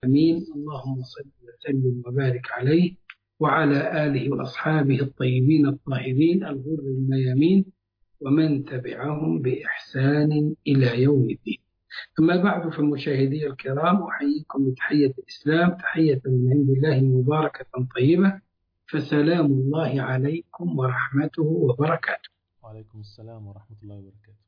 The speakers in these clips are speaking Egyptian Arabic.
آمين اللهم صل وسلم وبارك عليه وعلى آله وأصحابه الطيبين الطاهرين الغر الميامين ومن تبعهم بإحسان إلى يوم الدين أما بعد فمشاهدي الكرام أحييكم بتحية الإسلام تحية من عند الله مباركة طيبة فسلام الله عليكم ورحمته وبركاته وعليكم السلام ورحمة الله وبركاته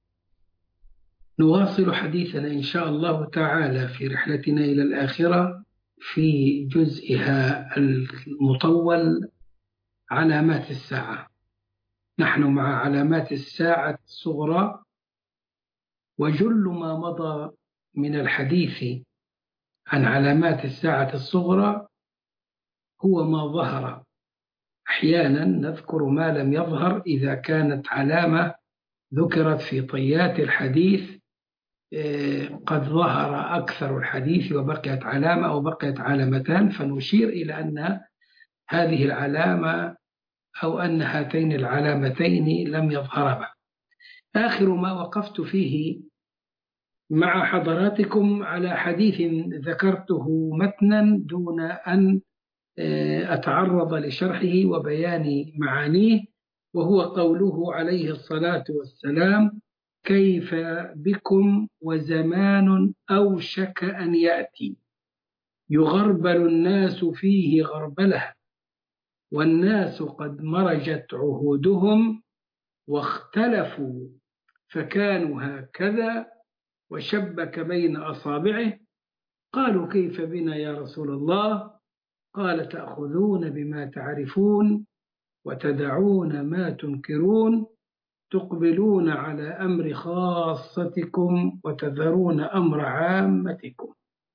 نواصل حديثنا إن شاء الله تعالى في رحلتنا إلى الآخرة في جزئها المطول علامات الساعة نحن مع علامات الساعة الصغرى وجل ما مضى من الحديث عن علامات الساعة الصغرى هو ما ظهر أحيانا نذكر ما لم يظهر إذا كانت علامة ذكرت في طيات الحديث قد ظهر أكثر الحديث وبقيت علامة أو بقيت علامتان فنشير إلى أن هذه العلامة أو أن هاتين العلامتين لم يظهرا بعد آخر ما وقفت فيه مع حضراتكم على حديث ذكرته متنا دون أن أتعرض لشرحه وبيان معانيه وهو قوله عليه الصلاة والسلام كيف بكم وزمان أوشك أن يأتي يغربل الناس فيه غربله والناس قد مرجت عهودهم واختلفوا فكانوا هكذا وشبك بين أصابعه قالوا كيف بنا يا رسول الله قال تأخذون بما تعرفون وتدعون ما تنكرون تقبلون على أمر خاصتكم وتذرون أمر عامتكم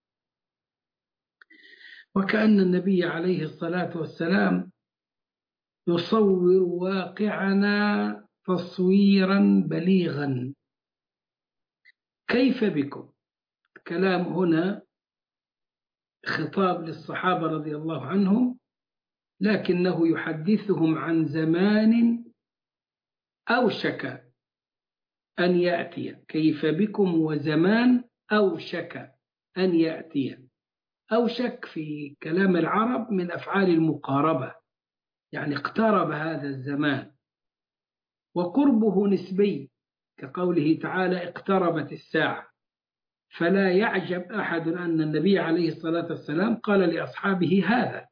وكأن النبي عليه الصلاة والسلام يصور واقعنا تصويرا بليغا كيف بكم كلام هنا خطاب للصحابة رضي الله عنهم لكنه يحدثهم عن زمان أوشك أن يأتي كيف بكم وزمان أوشك أن يأتي أوشك في كلام العرب من أفعال المقاربة يعني اقترب هذا الزمان وقربه نسبي كقوله تعالى اقتربت الساعة فلا يعجب أحد أن النبي عليه الصلاة والسلام قال لأصحابه هذا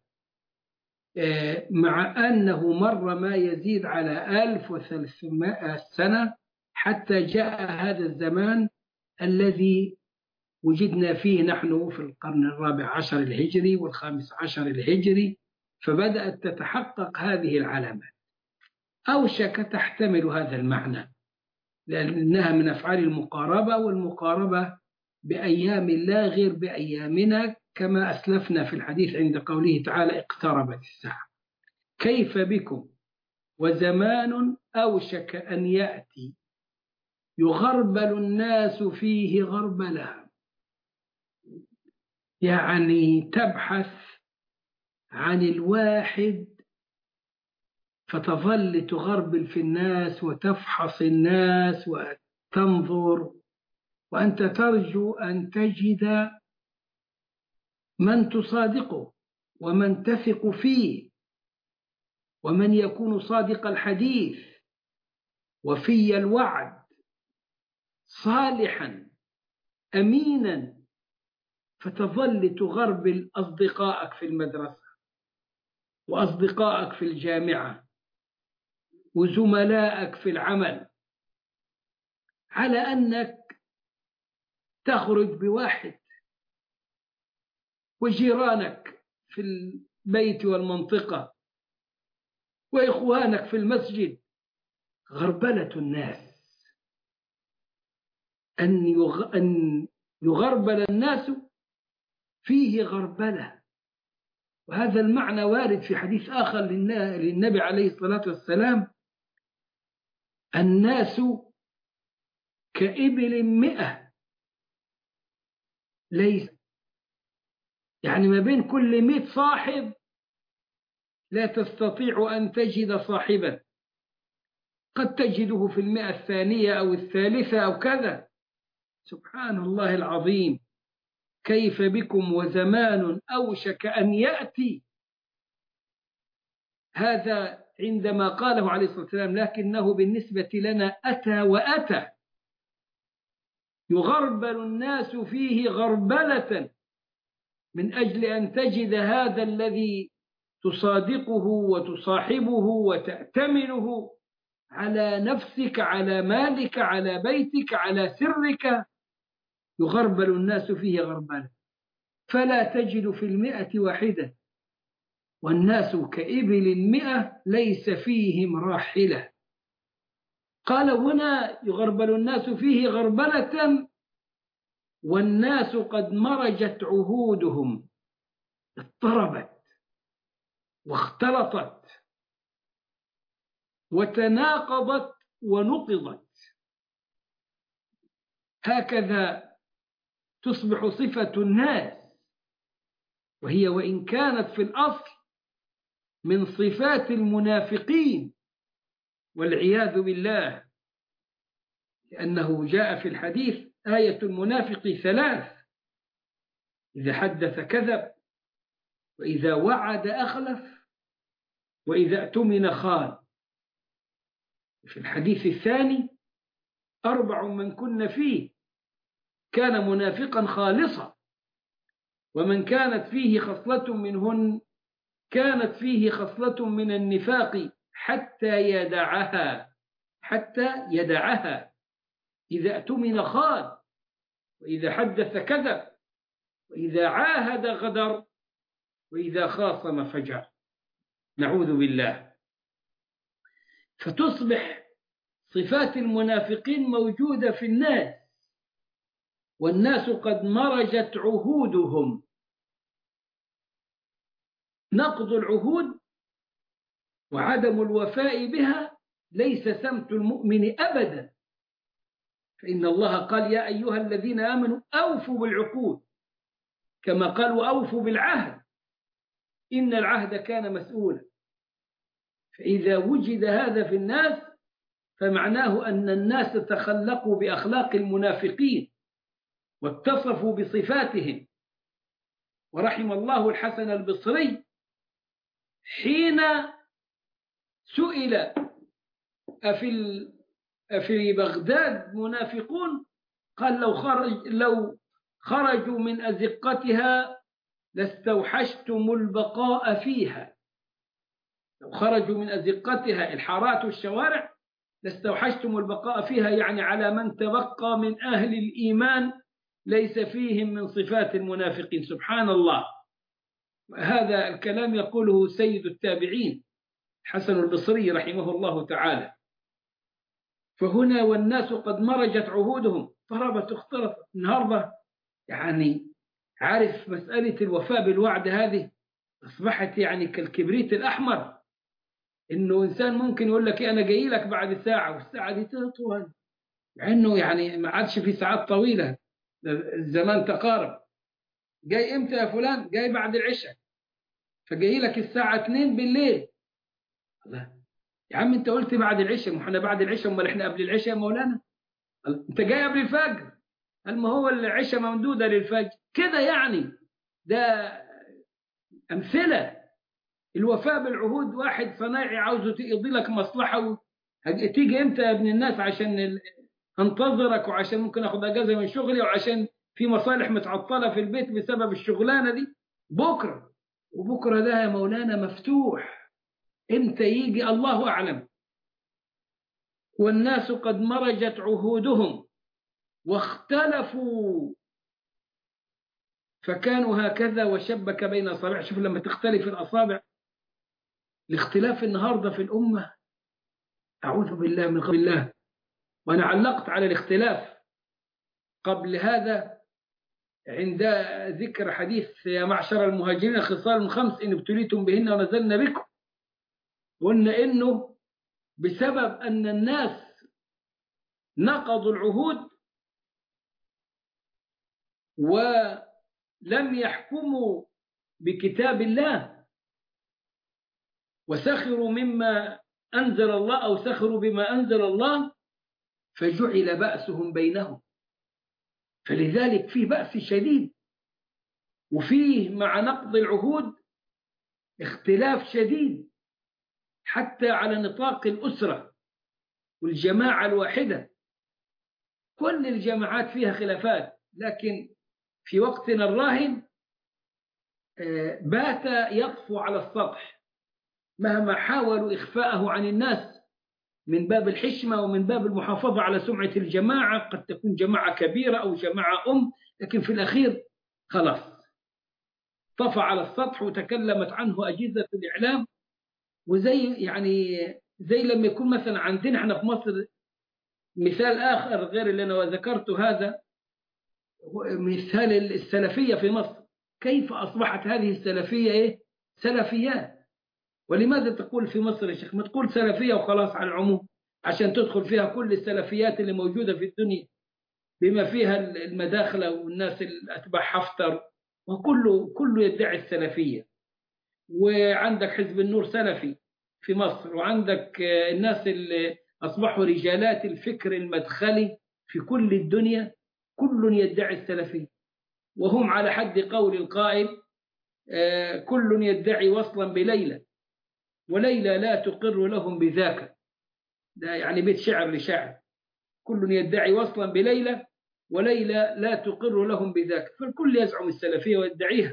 مع أنه مر ما يزيد على 1300 سنة حتى جاء هذا الزمان الذي وجدنا فيه نحن في القرن الرابع عشر الهجري والخامس عشر الهجري فبدأت تتحقق هذه العلامات أوشك تحتمل هذا المعنى لأنها من أفعال المقاربة والمقاربة بأيام الله غير بأيامنا كما أسلفنا في الحديث عند قوله تعالى اقتربت الساعة كيف بكم وزمان أوشك أن يأتي يغربل الناس فيه غربلا يعني تبحث عن الواحد فتظل تغربل في الناس وتفحص الناس وتنظر وأنت ترجو أن تجد من تصادقه ومن تثق فيه ومن يكون صادق الحديث وفي الوعد صالحا أمينا فتظل تغربل أصدقائك في المدرسة وأصدقائك في الجامعة وزملائك في العمل على أنك تخرج بواحد وجيرانك في البيت والمنطقة وإخوانك في المسجد غربلة الناس أن أن يغربل الناس فيه غربلة وهذا المعنى وارد في حديث آخر للنبي عليه الصلاة والسلام الناس كإبل مئة ليس يعني ما بين كل مئة صاحب لا تستطيع أن تجد صاحبا قد تجده في المئة الثانية أو الثالثة أو كذا سبحان الله العظيم كيف بكم وزمان أوشك أن يأتي هذا عندما قاله عليه الصلاة والسلام لكنه بالنسبة لنا أتى وأتى يغربل الناس فيه غربلة من أجل أن تجد هذا الذي تصادقه وتصاحبه وتأتمنه على نفسك على مالك على بيتك على سرك يغربل الناس فيه غربلة فلا تجد في المئة واحدة والناس كإبل المئة ليس فيهم راحلة قال هنا يغربل الناس فيه غربلة والناس قد مرجت عهودهم اضطربت واختلطت وتناقضت ونقضت هكذا تصبح صفة الناس وهي وإن كانت في الأصل من صفات المنافقين والعياذ بالله لأنه جاء في الحديث آية المنافق ثلاث إذا حدث كذب وإذا وعد أخلف وإذا اؤتمن خان في الحديث الثاني أربع من كن فيه كان منافقا خالصا ومن كانت فيه خصلة منهن كانت فيه خصلة من النفاق حتى يدعها حتى يدعها إذا اؤتمن خان وإذا حدث كذب وإذا عاهد غدر وإذا خاصم فجر نعوذ بالله فتصبح صفات المنافقين موجودة في الناس والناس قد مرجت عهودهم نقض العهود وعدم الوفاء بها ليس سمت المؤمن أبدا فإن الله قال يا أيها الذين آمنوا أوفوا بالعقود كما قال وأوفوا بالعهد إن العهد كان مسؤولا فإذا وجد هذا في الناس فمعناه أن الناس تخلقوا بأخلاق المنافقين واتصفوا بصفاتهم ورحم الله الحسن البصري حين سئل أفي في بغداد منافقون قال لو خرج لو خرجوا من أزقتها لاستوحشتم البقاء فيها لو خرجوا من أزقتها الحارات والشوارع لاستوحشتم البقاء فيها يعني على من تبقى من أهل الإيمان ليس فيهم من صفات المنافقين سبحان الله هذا الكلام يقوله سيد التابعين حسن البصري رحمه الله تعالى فهنا والناس قد مرجت عهودهم ضربت اختلطت النهارده يعني عارف مسألة الوفاء بالوعد هذه أصبحت يعني كالكبريت الأحمر إنه إنسان ممكن يقول لك أنا جاي لك بعد ساعة والساعة دي تطول مع إنه يعني ما عادش في ساعات طويلة الزمان تقارب جاي إمتى يا فلان جاي بعد العشاء فجاي لك الساعة 2 بالليل الله يا عم انت قلت بعد العشاء ما احنا بعد العشاء امال احنا قبل العشاء يا مولانا انت جاي قبل الفجر قال ما هو العشاء ممدوده للفجر كده يعني ده امثله الوفاء بالعهود واحد صنايعي عاوزه يقضي لك مصلحه تيجي امتى يا ابن الناس عشان انتظرك وعشان ممكن اخد اجازه من شغلي وعشان في مصالح متعطله في البيت بسبب الشغلانه دي بكره وبكره ده يا مولانا مفتوح امتى يجي الله أعلم والناس قد مرجت عهودهم واختلفوا فكانوا هكذا وشبك بين أصابع شوف لما تختلف الأصابع الاختلاف النهاردة في الأمة أعوذ بالله من قبل الله وأنا علقت على الاختلاف قبل هذا عند ذكر حديث يا معشر المهاجرين خصال خمس إن ابتليتم بهن ونزلنا بكم قلنا إنه بسبب أن الناس نقضوا العهود ولم يحكموا بكتاب الله وسخروا مما أنزل الله أو سخروا بما أنزل الله فجعل بأسهم بينهم فلذلك في بأس شديد وفيه مع نقض العهود اختلاف شديد حتى على نطاق الأسرة والجماعة الواحدة كل الجماعات فيها خلافات لكن في وقتنا الراهن بات يطفو على السطح مهما حاولوا إخفاءه عن الناس من باب الحشمة ومن باب المحافظة على سمعة الجماعة قد تكون جماعة كبيرة أو جماعة أم لكن في الأخير خلاص طفى على السطح وتكلمت عنه أجهزة الإعلام وزي يعني زي لما يكون مثلا عندنا احنا في مصر مثال آخر غير اللي أنا ذكرته هذا مثال السلفية في مصر كيف أصبحت هذه السلفية إيه؟ سلفيات ولماذا تقول في مصر يا شيخ ما تقول سلفية وخلاص على العموم عشان تدخل فيها كل السلفيات اللي موجودة في الدنيا بما فيها المداخلة والناس الأتباع حفتر وكله كله يدعي السلفية وعندك حزب النور سلفي في مصر وعندك الناس اللي أصبحوا رجالات الفكر المدخلي في كل الدنيا كل يدعي السلفية وهم على حد قول القائل كل يدعي وصلا بليلى وليلى لا تقر لهم بذاك ده يعني بيت شعر لشاعر كل يدعي وصلا بليلى وليلى لا تقر لهم بذاك فالكل يزعم السلفية ويدعيها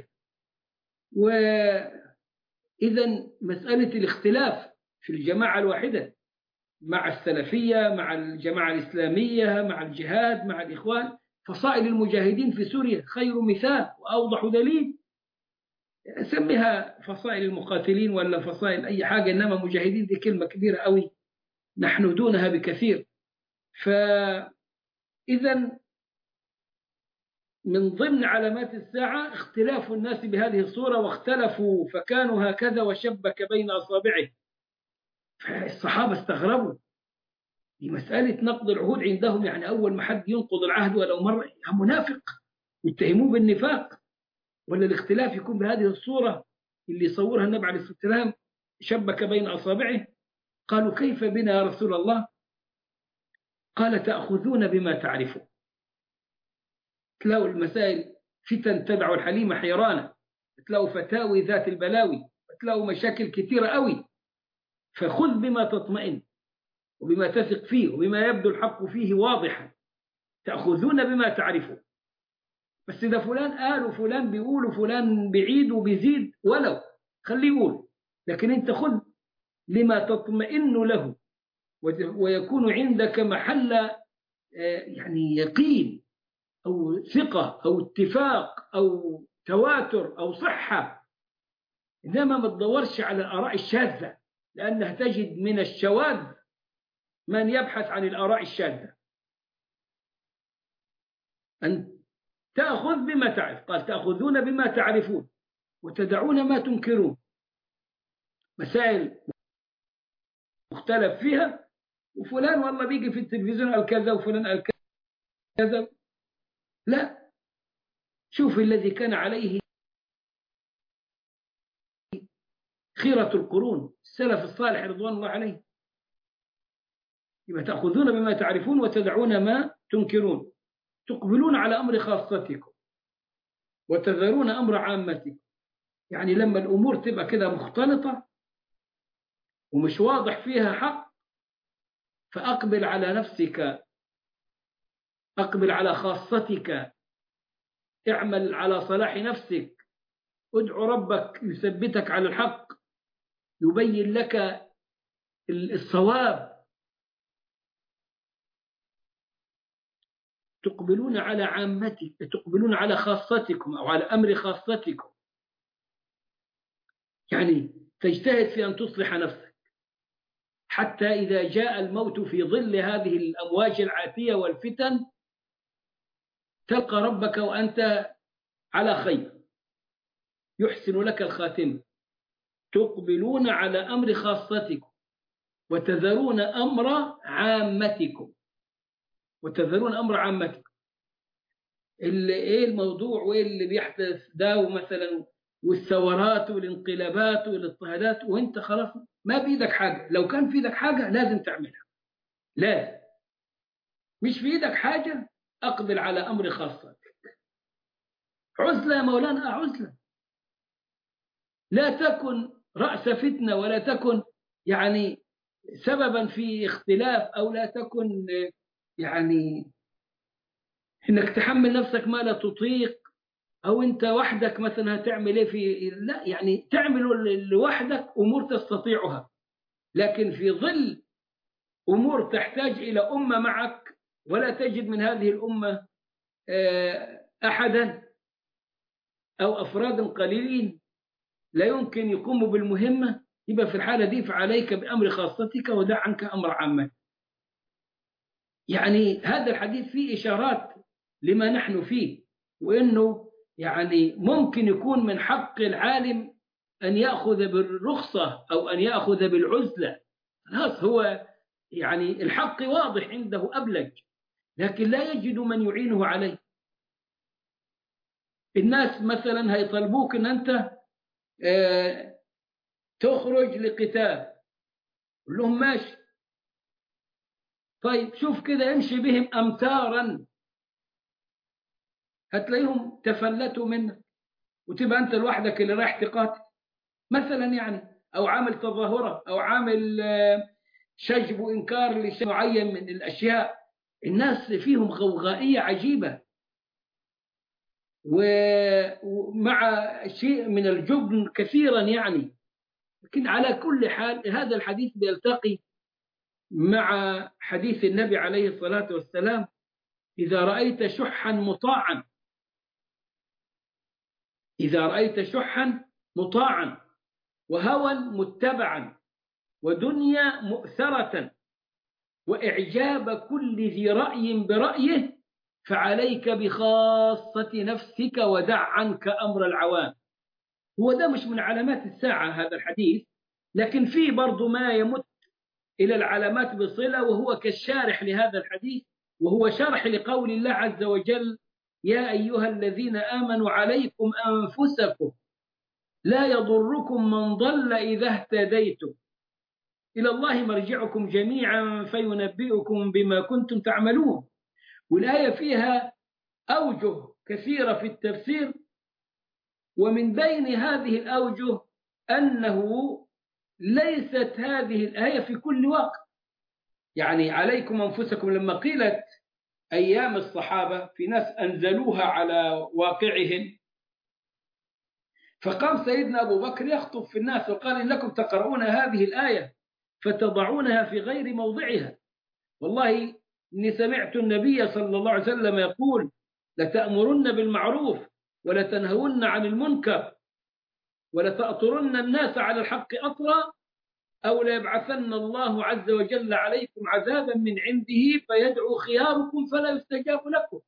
وإذا مسألة الاختلاف في الجماعة الواحدة مع السلفية مع الجماعة الإسلامية مع الجهاد مع الإخوان فصائل المجاهدين في سوريا خير مثال وأوضح دليل سميها فصائل المقاتلين ولا فصائل أي حاجة إنما مجاهدين دي كلمة كبيرة قوي نحن دونها بكثير فإذا من ضمن علامات الساعة اختلاف الناس بهذه الصورة واختلفوا فكانوا هكذا وشبك بين أصابعه الصحابة استغربوا دي مسألة نقض العهود عندهم يعني أول ما حد ينقض العهد ولو مرة منافق يتهموه بالنفاق ولا الاختلاف يكون بهذه الصورة اللي صورها النبي عليه الصلاة والسلام شبك بين أصابعه قالوا كيف بنا يا رسول الله قال تأخذون بما تعرفون تلاقوا المسائل فتن تدع الحليمة حيرانة تلاقوا فتاوي ذات البلاوي تلاقوا مشاكل كثيرة قوي فخذ بما تطمئن وبما تثق فيه وبما يبدو الحق فيه واضحا تأخذون بما تعرفون بس إذا فلان قال وفلان بيقول وفلان بعيد وبيزيد ولو خليه يقول لكن أنت خذ لما تطمئن له ويكون عندك محل يعني يقين أو ثقة أو اتفاق أو تواتر أو صحة إنما ما تدورش على الآراء الشاذة لأنها تجد من الشواذ من يبحث عن الآراء الشاذة أن تأخذ بما تعرف قال تأخذون بما تعرفون وتدعون ما تنكرون مسائل مختلف فيها وفلان والله بيجي في التلفزيون قال كذا وفلان قال كذا لا شوف الذي كان عليه خيرة القرون السلف الصالح رضوان الله عليه يبقى تأخذون بما تعرفون وتدعون ما تنكرون تقبلون على أمر خاصتكم وتذرون أمر عامتكم يعني لما الأمور تبقى كده مختلطة ومش واضح فيها حق فأقبل على نفسك أقبل على خاصتك اعمل على صلاح نفسك ادعو ربك يثبتك على الحق يبين لك الصواب تقبلون على عامتك تقبلون على خاصتكم أو على أمر خاصتكم يعني تجتهد في أن تصلح نفسك حتى إذا جاء الموت في ظل هذه الأمواج العاتية والفتن تلقى ربك وأنت على خير يحسن لك الخاتمة تقبلون على أمر خاصتكم وتذرون أمر عامتكم وتذرون أمر عامتكم اللي إيه الموضوع وإيه اللي بيحدث ده ومثلا والثورات والانقلابات والاضطهادات وانت خلاص ما بيدك حاجة لو كان في ايدك حاجة لازم تعملها لازم مش في ايدك حاجة أقبل على أمر خاصتك عزلة يا مولانا عزلة لا تكن رأس فتنة ولا تكن يعني سببا في اختلاف أو لا تكن يعني انك تحمل نفسك ما لا تطيق او انت وحدك مثلا هتعمل ايه في لا يعني تعمل لوحدك امور تستطيعها لكن في ظل امور تحتاج الى امه معك ولا تجد من هذه الامه احدا او افراد قليلين لا يمكن يقوموا بالمهمه يبقى في الحاله دي فعليك بامر خاصتك ودع عنك امر عامه يعني هذا الحديث فيه اشارات لما نحن فيه وانه يعني ممكن يكون من حق العالم ان ياخذ بالرخصه او ان ياخذ بالعزله خلاص هو يعني الحق واضح عنده ابلج لكن لا يجد من يعينه عليه الناس مثلا هيطلبوك ان انت اه تخرج لقتال قول لهم ماشي طيب شوف كده امشي بهم امتارا هتلاقيهم تفلتوا منك وتبقى انت لوحدك اللي رايح تقاتل مثلا يعني او عامل تظاهره او عامل شجب وانكار لشيء معين من الاشياء الناس فيهم غوغائيه عجيبه ومع شيء من الجبن كثيرا يعني لكن على كل حال هذا الحديث بيلتقي مع حديث النبي عليه الصلاه والسلام اذا رايت شحا مطاعا إذا رأيت شحا مطاعا وهوى متبعا ودنيا مؤثرة وإعجاب كل ذي رأي برأيه فعليك بخاصة نفسك ودع عنك أمر العوام هو ده مش من علامات الساعة هذا الحديث لكن فيه برضو ما يمت إلى العلامات بصلة وهو كالشارح لهذا الحديث وهو شرح لقول الله عز وجل يا أيها الذين آمنوا عليكم أنفسكم لا يضركم من ضل إذا اهتديتم إلى الله مرجعكم جميعا فينبئكم بما كنتم تعملون والآية فيها أوجه كثيرة في التفسير ومن بين هذه الأوجه أنه ليست هذه الآية في كل وقت يعني عليكم أنفسكم لما قيلت أيام الصحابة في ناس أنزلوها على واقعهم فقام سيدنا أبو بكر يخطب في الناس وقال إنكم تقرؤون هذه الآية فتضعونها في غير موضعها والله إني سمعت النبي صلى الله عليه وسلم يقول لتأمرن بالمعروف ولتنهون عن المنكر ولتأطرن الناس على الحق أطرا أو ليبعثن الله عز وجل عليكم عذابا من عنده فيدعو خياركم فلا يستجاب لكم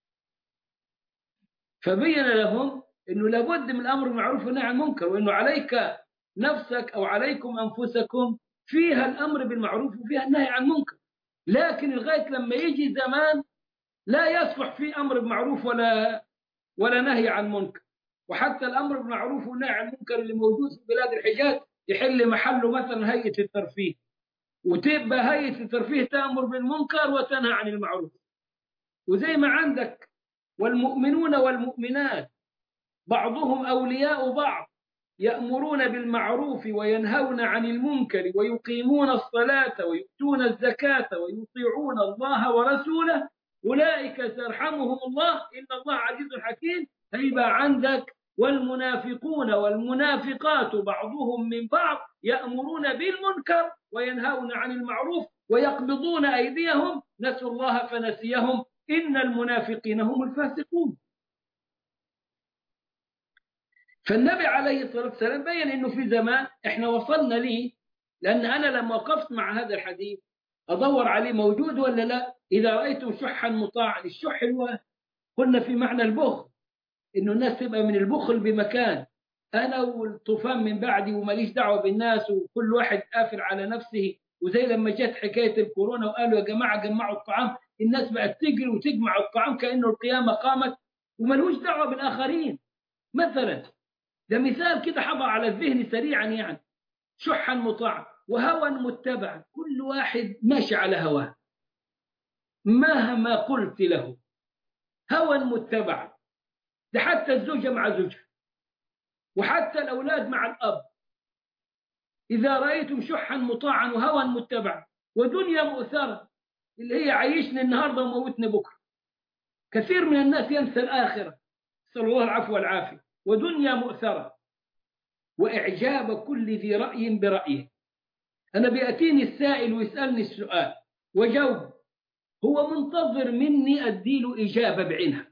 فبين لهم أنه لابد من الأمر بالمعروف والنهي عن المنكر وأنه عليك نفسك أو عليكم أنفسكم فيها الأمر بالمعروف وفيها النهي عن المنكر لكن لغاية لما يجي زمان لا يصلح فيه أمر بمعروف ولا ولا نهي عن منكر وحتى الأمر بالمعروف والنهي عن المنكر اللي موجود في بلاد الحجاز يحل محله مثلا هيئة الترفيه وتبقى هيئة الترفيه تأمر بالمنكر وتنهى عن المعروف وزي ما عندك والمؤمنون والمؤمنات بعضهم أولياء بعض يأمرون بالمعروف وينهون عن المنكر ويقيمون الصلاة ويؤتون الزكاة ويطيعون الله ورسوله أولئك سيرحمهم الله إن الله عزيز حكيم هيبقى عندك والمنافقون والمنافقات بعضهم من بعض يأمرون بالمنكر وينهون عن المعروف ويقبضون أيديهم نسوا الله فنسيهم إن المنافقين هم الفاسقون فالنبي عليه الصلاة والسلام بين أنه في زمان إحنا وصلنا ليه لأن أنا لما وقفت مع هذا الحديث أدور عليه موجود ولا لا إذا رأيتم شحا مطاعا الشح هو قلنا في معنى البخل انه الناس تبقى من البخل بمكان انا والطوفان من بعدي وماليش دعوه بالناس وكل واحد قافل على نفسه وزي لما جت حكايه الكورونا وقالوا يا جماعه جمعوا الطعام الناس بقت تجري وتجمع الطعام كانه القيامه قامت وملوش دعوه بالاخرين مثلا ده مثال كده حضر على الذهن سريعا يعني شحا مطاعا وهوى متبعا كل واحد ماشي على هواه مهما قلت له هوى متبعا ده حتى الزوجة مع زوجها وحتى الأولاد مع الأب إذا رأيتم شحا مطاعا وهوى متبعا ودنيا مؤثرة اللي هي عيشني النهاردة وموتني بكرة كثير من الناس ينسى الآخرة نسأل الله العفو والعافية ودنيا مؤثرة وإعجاب كل ذي رأي برأيه أنا بيأتيني السائل ويسألني السؤال وجاوب هو منتظر مني أديله إجابة بعينها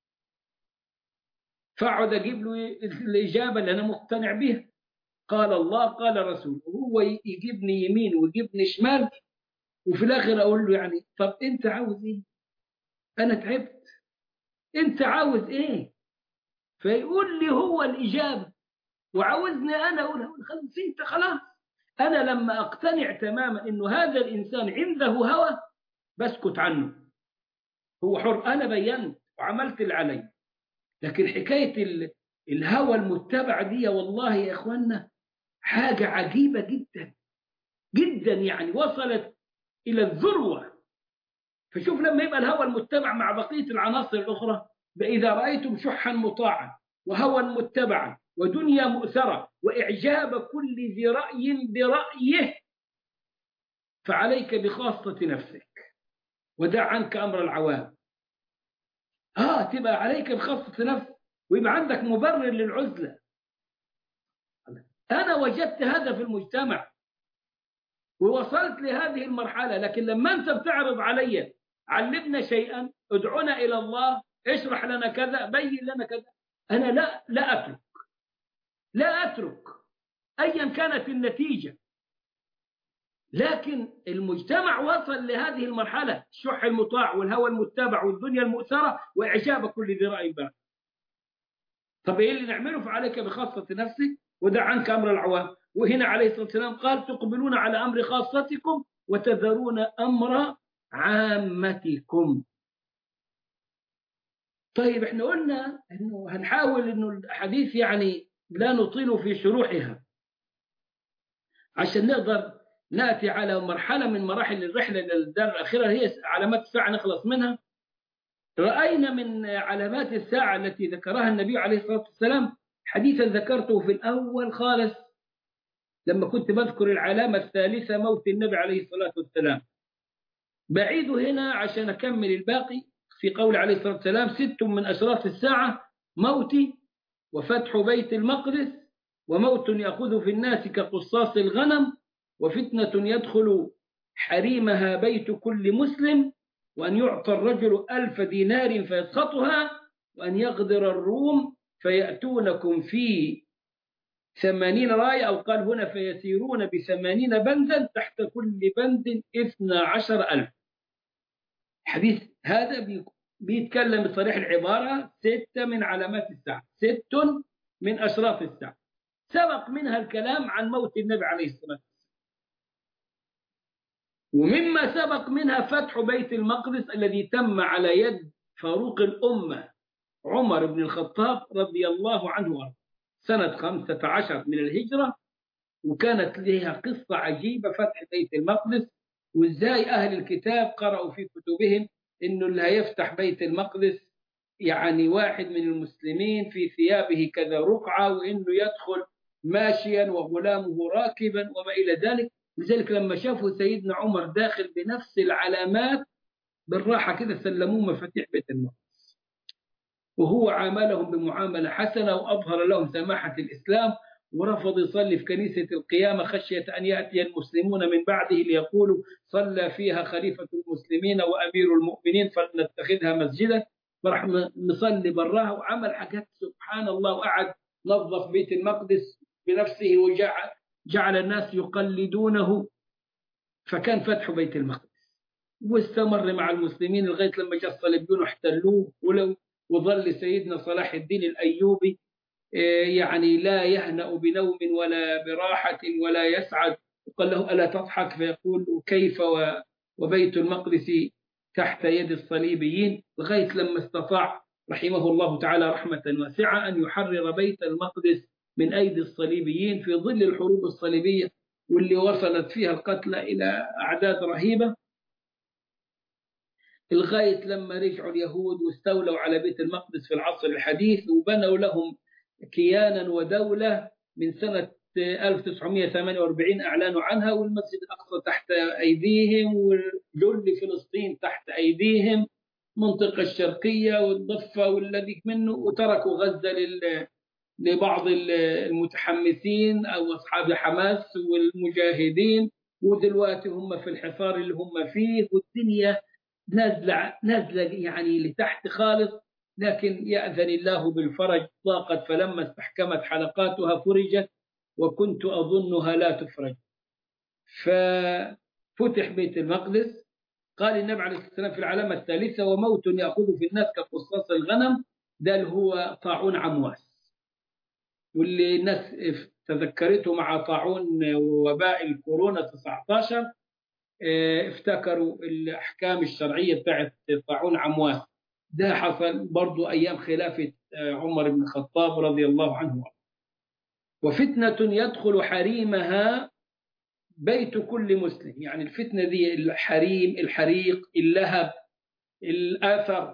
فأقعد أجيب له الإجابة اللي أنا مقتنع بها قال الله قال رسول هو يجيبني يمين ويجيبني شمال وفي الآخر أقول له يعني طب أنت عاوز إيه؟ أنا تعبت أنت عاوز إيه؟ فيقول لي هو الإجابة وعاوزني أنا أقول خلاص أنت خلاص أنا لما أقتنع تماما إنه هذا الإنسان عنده هوى بسكت عنه هو حر أنا بينت وعملت اللي علي لكن حكاية الهوى المتبع دي والله يا إخوانا حاجة عجيبة جدا جدا يعني وصلت إلى الذروة فشوف لما يبقى الهوى المتبع مع بقية العناصر الأخرى إذا رأيتم شحا مطاعا وهوى متبعا ودنيا مؤثرة وإعجاب كل ذي رأي برأيه فعليك بخاصة نفسك ودع عنك أمر العوام آه تبقى عليك بخاصة نفسك ويبقى عندك مبرر للعزلة أنا وجدت هذا في المجتمع ووصلت لهذه المرحلة لكن لما أنت بتعرض علي علمنا شيئا ادعونا إلى الله اشرح لنا كذا بين لنا كذا أنا لا لا أترك لا أترك أيا كانت النتيجة لكن المجتمع وصل لهذه المرحلة الشح المطاع والهوى المتبع والدنيا المؤثرة وإعجاب كل ذي رأي بقى طب إيه اللي نعمله فعليك بخاصة نفسك ودع عنك أمر العوام وهنا عليه الصلاة والسلام قال تقبلون على أمر خاصتكم وتذرون أمر عامتكم طيب احنا قلنا انه هنحاول انه الحديث يعني لا نطيل في شروحها عشان نقدر ناتي على مرحله من مراحل الرحله للدار الاخيره هي علامات الساعه نخلص منها راينا من علامات الساعه التي ذكرها النبي عليه الصلاه والسلام حديثا ذكرته في الاول خالص لما كنت بذكر العلامه الثالثه موت النبي عليه الصلاه والسلام بعيده هنا عشان اكمل الباقي في قول عليه الصلاه والسلام ست من اشراط الساعه موتي وفتح بيت المقدس وموت ياخذ في الناس كقصاص الغنم وفتنة يدخل حريمها بيت كل مسلم وأن يعطى الرجل ألف دينار فيسخطها وأن يغدر الروم فيأتونكم في ثمانين راية أو قال هنا فيسيرون بثمانين بندا تحت كل بند اثنى عشر ألف الحديث هذا بيتكلم بصريح العبارة ستة من علامات الساعة ست من أشراط الساعة سبق منها الكلام عن موت النبي عليه الصلاة والسلام ومما سبق منها فتح بيت المقدس الذي تم على يد فاروق الأمة عمر بن الخطاب رضي الله عنه سنة خمسة عشر من الهجرة وكانت لها قصة عجيبة فتح بيت المقدس وازاي أهل الكتاب قرأوا في كتبهم إنه اللي هيفتح بيت المقدس يعني واحد من المسلمين في ثيابه كذا رقعة وإنه يدخل ماشيا وغلامه راكبا وما إلى ذلك لذلك لما شافوا سيدنا عمر داخل بنفس العلامات بالراحة كده سلموه مفاتيح بيت المقدس وهو عاملهم بمعاملة حسنة وأظهر لهم سماحة الإسلام ورفض يصلي في كنيسة القيامة خشية أن يأتي المسلمون من بعده ليقولوا صلى فيها خليفة المسلمين وأمير المؤمنين فلنتخذها مسجدا فراح مصلي براها وعمل حاجات سبحان الله وقعد نظف بيت المقدس بنفسه وجعل جعل الناس يقلدونه فكان فتح بيت المقدس واستمر مع المسلمين لغايه لما جاء الصليبيون واحتلوه ولو وظل سيدنا صلاح الدين الايوبي يعني لا يهنأ بنوم ولا براحة ولا يسعد قال له ألا تضحك فيقول كيف وبيت المقدس تحت يد الصليبيين لغاية لما استطاع رحمه الله تعالى رحمة واسعة أن يحرر بيت المقدس من أيدي الصليبيين في ظل الحروب الصليبية واللي وصلت فيها القتلى إلى أعداد رهيبة لغاية لما رجعوا اليهود واستولوا على بيت المقدس في العصر الحديث وبنوا لهم كيانا ودولة من سنة 1948 أعلنوا عنها والمسجد الأقصى تحت أيديهم وجل فلسطين تحت أيديهم المنطقة الشرقية والضفة والذي منه وتركوا غزة لل لبعض المتحمسين أو أصحاب حماس والمجاهدين ودلوقتي هم في الحصار اللي هم فيه والدنيا نازلة نازلة يعني لتحت خالص لكن يأذن الله بالفرج ضاقت فلما استحكمت حلقاتها فرجت وكنت أظنها لا تفرج ففتح بيت المقدس قال النبي عليه الصلاة والسلام في العلامة الثالثة وموت يأخذ في الناس كقصاص الغنم ده اللي هو طاعون عمواس واللي الناس تذكرته مع طاعون وباء الكورونا 19 افتكروا الأحكام الشرعية بتاعت طاعون عمواس ده حصل برضو أيام خلافة عمر بن الخطاب رضي الله عنه وفتنة يدخل حريمها بيت كل مسلم يعني الفتنة دي الحريم الحريق اللهب الآثر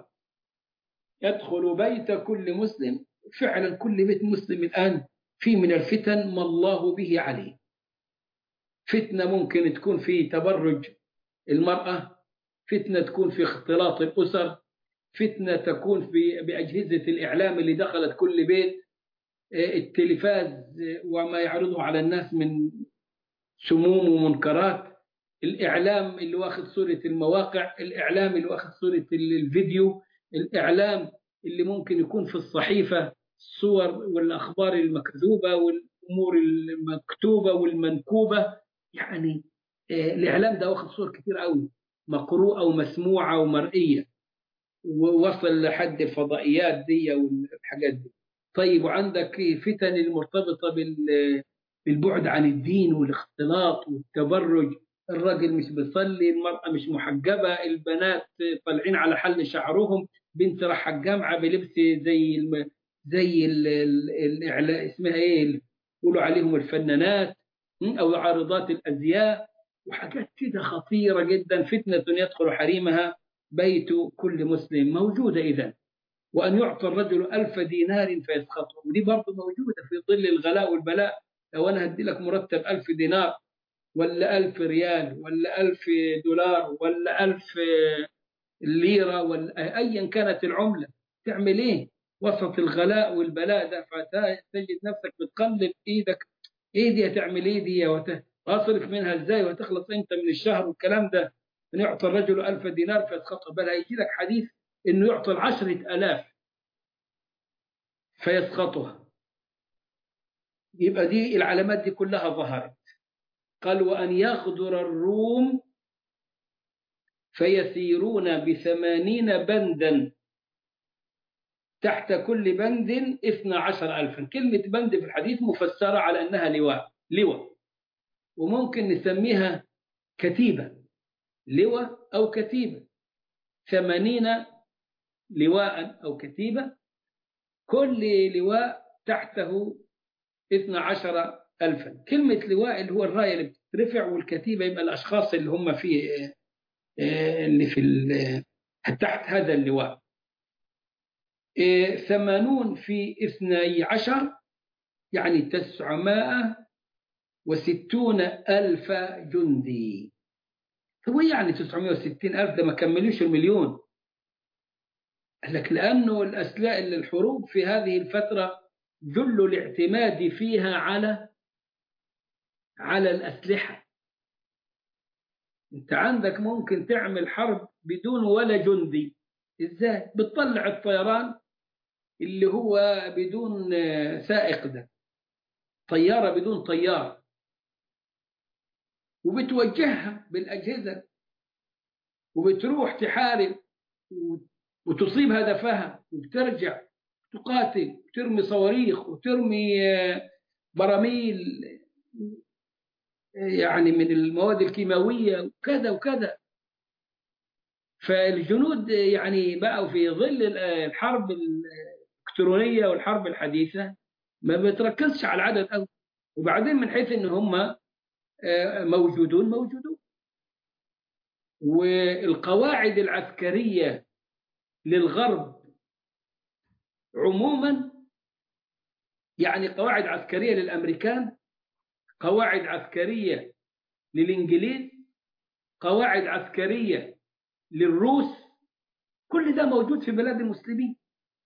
يدخل بيت كل مسلم فعلا كل بيت مسلم الآن في من الفتن ما الله به عليه فتنة ممكن تكون في تبرج المرأة فتنة تكون في اختلاط الأسر فتنة تكون في بأجهزة الإعلام اللي دخلت كل بيت التلفاز وما يعرضه على الناس من سموم ومنكرات الإعلام اللي واخد صورة المواقع الإعلام اللي واخد صورة الفيديو الإعلام اللي ممكن يكون في الصحيفة الصور والأخبار المكذوبة والأمور المكتوبة والمنكوبة يعني الإعلام ده واخد صور كتير قوي مقروءة ومسموعة ومرئية ووصل لحد الفضائيات دي والحاجات دي طيب وعندك فتن المرتبطة بالبعد عن الدين والاختلاط والتبرج الراجل مش بيصلي المرأة مش محجبة البنات طالعين على حل شعرهم بنت راح الجامعة بلبس زي الم... زي ال... ال... اسمها ايه يقولوا عليهم الفنانات او عارضات الازياء وحاجات كده خطيرة جدا فتنة يدخل حريمها بيت كل مسلم موجودة إذا وأن يعطى الرجل ألف دينار فيسخطه ودي برضه موجودة في ظل الغلاء والبلاء لو أنا هدي لك مرتب ألف دينار ولا ألف ريال ولا ألف دولار ولا ألف ليرة ولا أيا كانت العملة تعمل إيه وسط الغلاء والبلاء ده فتجد نفسك بتقلب إيدك إيه دي هتعمل إيه دي وأصرف منها إزاي وتخلص إمتى من الشهر والكلام ده أن يعطى الرجل ألف دينار فيسخطه بل هيجي لك حديث أنه يعطى العشرة ألاف فيسخطها يبقى دي العلامات دي كلها ظهرت قال وأن يغدر الروم فيسيرون بثمانين بندا تحت كل بند اثنى عشر ألفا كلمة بند في الحديث مفسرة على أنها لواء لواء وممكن نسميها كتيبة لواء أو كتيبة ثمانين لواء أو كتيبة كل لواء تحته اثنى عشر ألفا كلمة لواء اللي هو الراية اللي بترفع والكتيبة يبقى الأشخاص اللي هم في اللي في تحت هذا اللواء ثمانون في اثني عشر يعني تسعمائة وستون ألف جندي هو يعني 960 ألف ده ما كملوش المليون قال لك لأنه الأسلاء الحروب في هذه الفترة جل الاعتماد فيها على على الأسلحة أنت عندك ممكن تعمل حرب بدون ولا جندي إزاي؟ بتطلع الطيران اللي هو بدون سائق ده طيارة بدون طيار وبتوجهها بالأجهزة وبتروح تحارب وتصيب هدفها وبترجع تقاتل وترمي صواريخ وترمي براميل يعني من المواد الكيماوية وكذا وكذا فالجنود يعني بقوا في ظل الحرب الإلكترونية والحرب الحديثة ما بتركزش على العدد أوي وبعدين من حيث إن هم موجودون موجودون والقواعد العسكرية للغرب عموما يعني قواعد عسكرية للأمريكان قواعد عسكرية للإنجليز قواعد عسكرية للروس كل ده موجود في بلاد المسلمين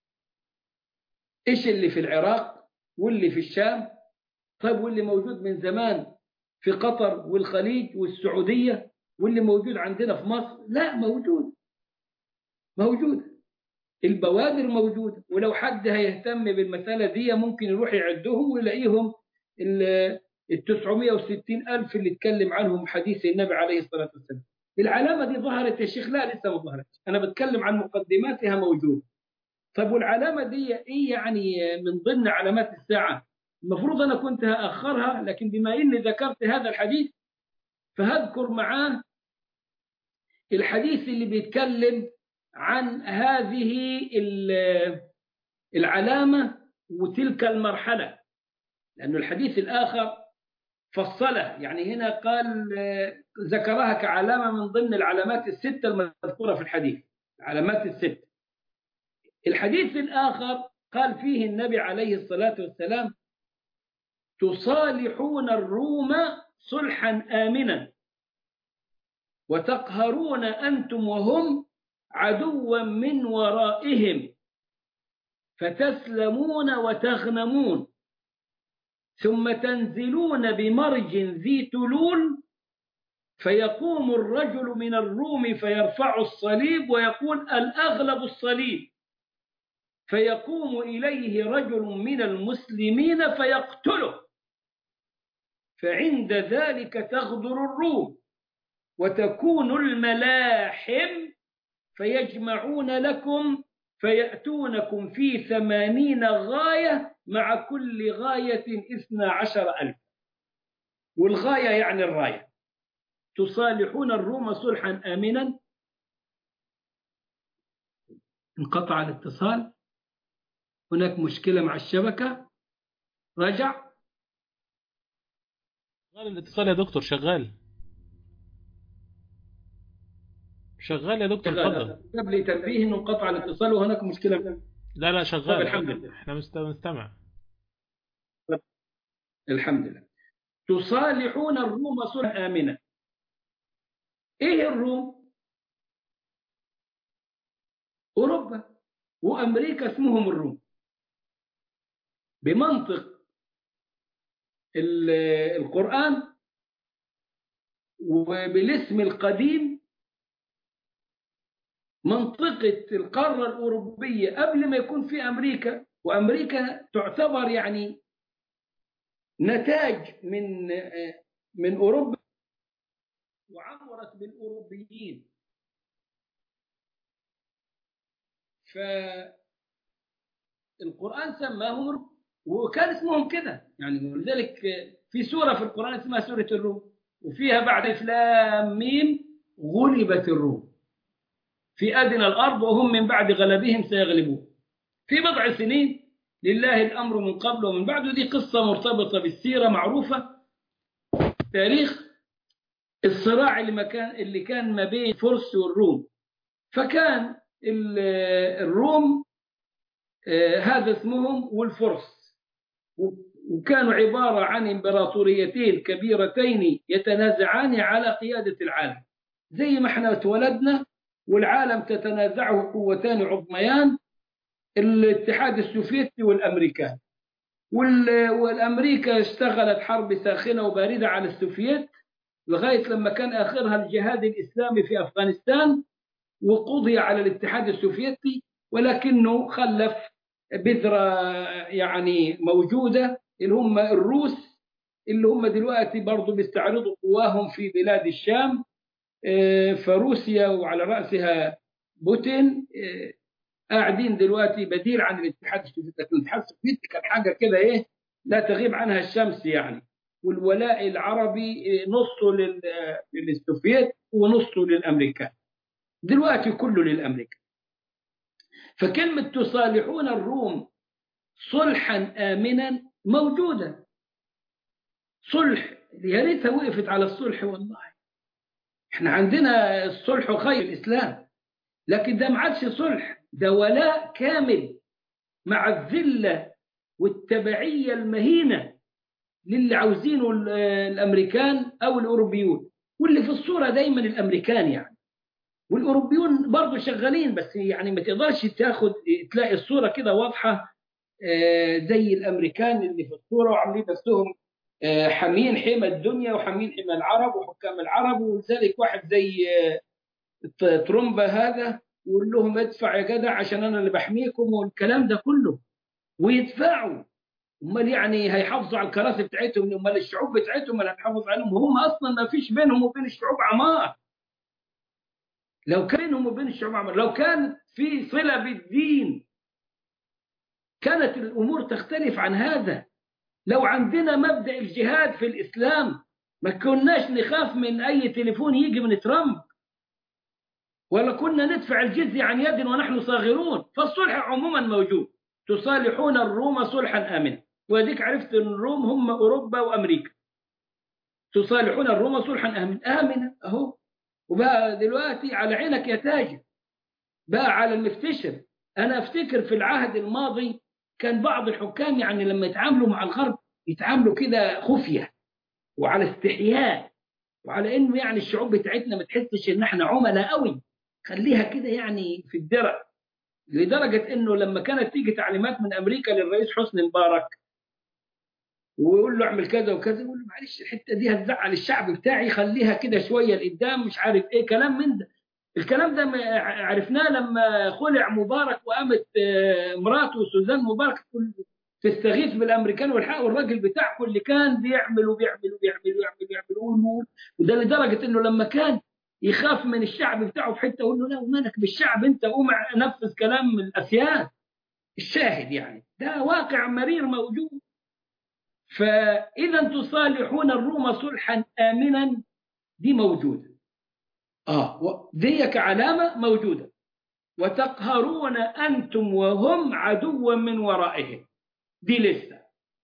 إيش اللي في العراق واللي في الشام طيب واللي موجود من زمان في قطر والخليج والسعودية واللي موجود عندنا في مصر لا موجود موجود البوادر موجودة ولو حد هيهتم بالمسألة دي ممكن يروح يعدهم ويلاقيهم ال 960 ألف اللي اتكلم عنهم حديث النبي عليه الصلاة والسلام العلامة دي ظهرت يا شيخ لا لسه ما ظهرتش أنا بتكلم عن مقدماتها موجودة طيب والعلامة دي إيه يعني من ضمن علامات الساعة المفروض أنا كنت هأخرها لكن بما إني ذكرت هذا الحديث فهذكر معاه الحديث اللي بيتكلم عن هذه العلامة وتلك المرحلة لأن الحديث الآخر فصله يعني هنا قال ذكرها كعلامة من ضمن العلامات الستة المذكورة في الحديث العلامات الستة الحديث الآخر قال فيه النبي عليه الصلاة والسلام تصالحون الروم صلحا آمنا وتقهرون أنتم وهم عدوا من ورائهم فتسلمون وتغنمون ثم تنزلون بمرج ذي تلول فيقوم الرجل من الروم فيرفع الصليب ويقول الأغلب الصليب فيقوم إليه رجل من المسلمين فيقتله فعند ذلك تغدر الروم وتكون الملاحم فيجمعون لكم فيأتونكم في ثمانين غاية مع كل غاية إثنى عشر ألف والغاية يعني الراية تصالحون الروم صلحا آمنا انقطع الاتصال هناك مشكلة مع الشبكة رجع شغال الاتصال يا دكتور شغال شغال يا دكتور اتفضل جاب لي تنبيه انه انقطع الاتصال وهناك مشكلة لا لا شغال طيب الحمد لله احنا مست- بنستمع الحمد لله تصالحون الروم صلحا آمنا ايه الروم اوروبا وامريكا اسمهم الروم بمنطق ال- القرآن وبالاسم القديم منطقة القارة الأوروبية قبل ما يكون في أمريكا وأمريكا تعتبر يعني نتاج من من أوروبا وعمرت بالأوروبيين فالقرآن سماهم الروم وكان اسمهم كده يعني ولذلك في سورة في القرآن اسمها سورة الروم وفيها بعد إسلام ميم غلبت الروم في أدنى الأرض وهم من بعد غلبهم سيغلبون في بضع سنين لله الأمر من قبل ومن بعد ودي قصة مرتبطة بالسيرة معروفة تاريخ الصراع اللي, ما كان اللي كان ما بين فرس والروم فكان ال- الروم آه، هذا اسمهم والفرس و- وكانوا عبارة عن امبراطوريتين كبيرتين يتنازعان على قيادة العالم زي ما احنا اتولدنا والعالم تتنازعه قوتان عظميان الاتحاد السوفيتي والامريكان وال- والامريكا اشتغلت حرب ساخنه وبارده على السوفيت لغايه لما كان اخرها الجهاد الاسلامي في افغانستان وقضي على الاتحاد السوفيتي ولكنه خلف بذره يعني موجوده اللي هم الروس اللي هم دلوقتي برضه بيستعرضوا قواهم في بلاد الشام آه، فروسيا وعلى راسها بوتين آه، قاعدين دلوقتي بديل عن الاتحاد السوفيتي لكن الاتحاد السوفيتي كان حاجه كده ايه لا تغيب عنها الشمس يعني والولاء العربي إيه، نصه لل- للسوفيت ونصه للامريكان دلوقتي كله للامريكان فكلمه تصالحون الروم صلحا امنا موجوده صلح يا ريتها وقفت على الصلح والله احنا عندنا الصلح خير الإسلام لكن ده ما عادش صلح ده ولاء كامل مع الذلة والتبعية المهينة للي عاوزينه الأمريكان أو الأوروبيون واللي في الصورة دايما الأمريكان يعني والأوروبيون برضه شغالين بس يعني ما تقدرش تاخد تلاقي الصورة كده واضحة زي الأمريكان اللي في الصورة وعاملين نفسهم حامين حمى الدنيا وحامين حمى العرب وحكام العرب ولذلك واحد زي ترومبا هذا يقول لهم ادفع يا جدع عشان انا اللي بحميكم والكلام ده كله ويدفعوا امال يعني هيحافظوا على الكراسي بتاعتهم امال الشعوب بتاعتهم اللي هتحافظ عليهم هم اصلا ما فيش بينهم وبين الشعوب عمار لو كان بينهم وبين الشعوب عمار لو كان في صله بالدين كانت الامور تختلف عن هذا لو عندنا مبدا الجهاد في الاسلام ما كناش نخاف من اي تليفون يجي من ترامب ولا كنا ندفع الجزية عن يد ونحن صاغرون فالصلح عموما موجود تصالحون الروم صلحا آمنا واديك عرفت ان الروم هم أوروبا وأمريكا تصالحون الروم صلحا آمنا آمنا أهو وبقى دلوقتي على عينك يا تاجر بقى على المفتشر أنا أفتكر في العهد الماضي كان بعض الحكام يعني لما يتعاملوا مع الغرب يتعاملوا كده خفية وعلى استحياء وعلى انه يعني الشعوب بتاعتنا ما تحسش ان احنا عملاء قوي خليها كده يعني في الدرع لدرجة انه لما كانت تيجي تعليمات من امريكا للرئيس حسني مبارك ويقول له اعمل كذا وكذا يقول له معلش الحته دي هتزعل الشعب بتاعي خليها كده شويه لقدام مش عارف ايه كلام من ده الكلام ده عرفناه لما خلع مبارك وقامت مراته سوزان مبارك تستغيث بالامريكان والحق والراجل بتاعكم اللي كان بيعمل وبيعمل وبيعمل ويعمل ويعمل ويقول وده لدرجه انه لما كان يخاف من الشعب بتاعه في حته يقول له لا مالك بالشعب انت قوم نفذ كلام الاسياد الشاهد يعني ده واقع مرير موجود فاذا تصالحون الروم صلحا امنا دي موجوده اه دي كعلامه موجوده وتقهرون انتم وهم عدوا من ورائهم دي لسه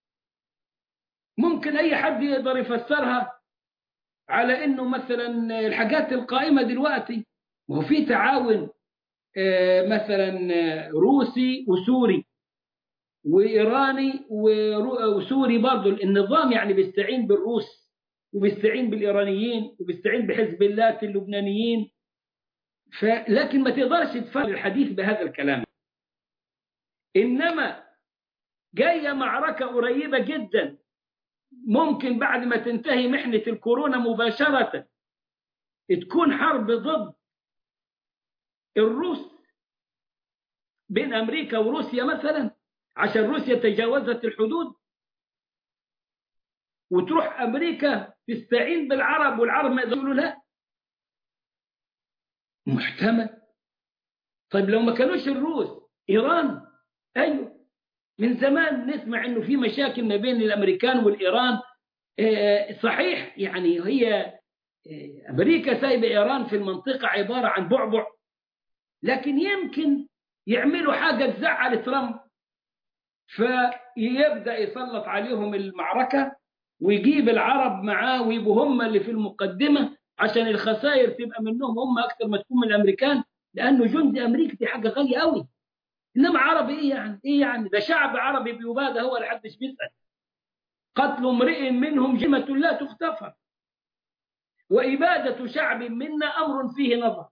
ممكن اي حد يقدر يفسرها على انه مثلا الحاجات القائمه دلوقتي وهو في تعاون مثلا روسي وسوري وايراني وسوري برضه النظام يعني بيستعين بالروس وبيستعين بالايرانيين وبيستعين بحزب الله اللبنانيين لكن ما تقدرش تفسر الحديث بهذا الكلام انما جايه معركه قريبه جدا ممكن بعد ما تنتهي محنة الكورونا مباشرة تكون حرب ضد الروس بين أمريكا وروسيا مثلا عشان روسيا تجاوزت الحدود وتروح أمريكا تستعين بالعرب والعرب ما يقولوا لا محتمل طيب لو ما كانوش الروس إيران أيوه من زمان نسمع انه في مشاكل ما بين الامريكان والايران صحيح يعني هي امريكا سايبه ايران في المنطقه عباره عن بعبع لكن يمكن يعملوا حاجه تزعل ترامب فيبدا يسلط عليهم المعركه ويجيب العرب معاه ويبقوا هم اللي في المقدمه عشان الخسائر تبقى منهم هم اكثر ما تكون من الامريكان لانه جندي امريكي دي حاجه غاليه قوي انما عربي ايه يعني ايه يعني ده شعب عربي بيبادى هو اللي حدش بيسال قتل امرئ منهم جمة لا تغتفر وإبادة شعب منا أمر فيه نظر